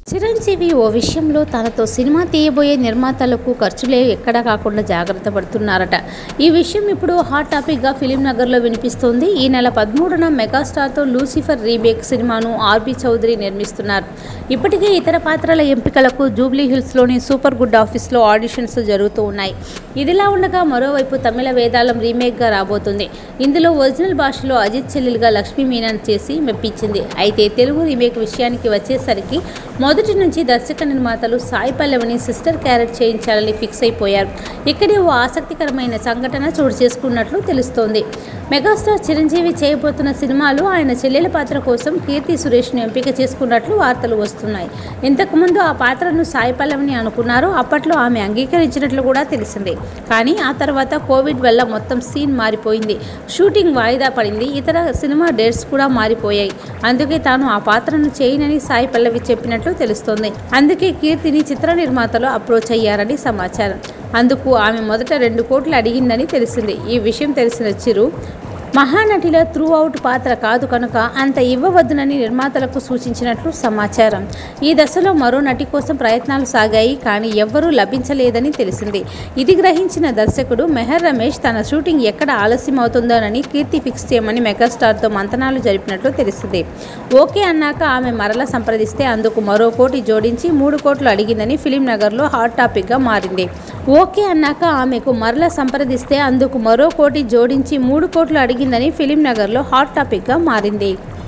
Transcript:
చిరంజీవి ఓ విషయంలో తనతో సినిమా తీయబోయే నిర్మాతలకు ఖర్చులే ఎక్కడా కాకుండా జాగ్రత్త పడుతున్నారట ఈ విషయం ఇప్పుడు హాట్ టాపిక్గా ఫిలిం నగర్లో వినిపిస్తోంది ఈ నెల పదమూడున మెగాస్టార్తో లూసిఫర్ రీమేక్ సినిమాను ఆర్బి చౌదరి నిర్మిస్తున్నారు ఇప్పటికే ఇతర పాత్రల ఎంపికలకు జూబ్లీ హిల్స్లోని సూపర్ గుడ్ ఆఫీస్లో ఆడిషన్స్ జరుగుతూ ఉన్నాయి ఇదిలా ఉండగా మరోవైపు తమిళ వేదాళం రీమేక్గా రాబోతుంది ఇందులో ఒరిజినల్ భాషలో అజిత్ చెల్లెలుగా లక్ష్మీ మీనన్ చేసి మెప్పించింది అయితే తెలుగు రీమేక్ విషయానికి వచ్చేసరికి మొదటి నుంచి దర్శక నిర్మాతలు సాయి పల్లవిని సిస్టర్ క్యారెట్ చేయించాలని ఫిక్స్ అయిపోయారు ఇక్కడే ఓ ఆసక్తికరమైన సంఘటన చోటు చేసుకున్నట్లు తెలుస్తోంది మెగాస్టార్ చిరంజీవి చేయబోతున్న సినిమాలు ఆయన చెల్లెల పాత్ర కోసం కీర్తి సురేష్ను ఎంపిక చేసుకున్నట్లు వార్తలు వస్తున్నాయి ఇంతకుముందు ఆ పాత్రను సాయి పల్లవిని అనుకున్నారు అప్పట్లో ఆమె అంగీకరించినట్లు కూడా తెలిసిందే కానీ ఆ తర్వాత కోవిడ్ వల్ల మొత్తం సీన్ మారిపోయింది షూటింగ్ వాయిదా పడింది ఇతర సినిమా డేట్స్ కూడా మారిపోయాయి అందుకే తాను ఆ పాత్రను చేయనని సాయి పల్లవి చెప్పినట్లు తెలుస్తోంది అందుకే కీర్తిని చిత్ర నిర్మాతలు అప్రోచ్ అయ్యారని సమాచారం అందుకు ఆమె మొదట రెండు కోట్లు అడిగిందని తెలిసింది ఈ విషయం తెలిసిన చిరు మహానటిలో త్రూ అవుట్ పాత్ర కాదు కనుక అంత ఇవ్వవద్దునని నిర్మాతలకు సూచించినట్లు సమాచారం ఈ దశలో మరో నటి కోసం ప్రయత్నాలు సాగాయి కానీ ఎవ్వరూ లభించలేదని తెలిసింది ఇది గ్రహించిన దర్శకుడు మెహర్ రమేష్ తన షూటింగ్ ఎక్కడ ఆలస్యం అవుతుందోనని కీర్తి ఫిక్స్ చేయమని మెగాస్టార్తో మంతనాలు జరిపినట్లు తెలిసింది ఓకే అన్నాక ఆమె మరల సంప్రదిస్తే అందుకు మరో కోటి జోడించి మూడు కోట్లు అడిగిందని ఫిలిం నగర్లో హాట్ టాపిక్గా మారింది ఓకే అన్నాక ఆమెకు మరల సంప్రదిస్తే అందుకు మరో కోటి జోడించి మూడు కోట్లు అడిగిందని ఫిలిం నగర్లో హాట్ టాపిక్గా మారింది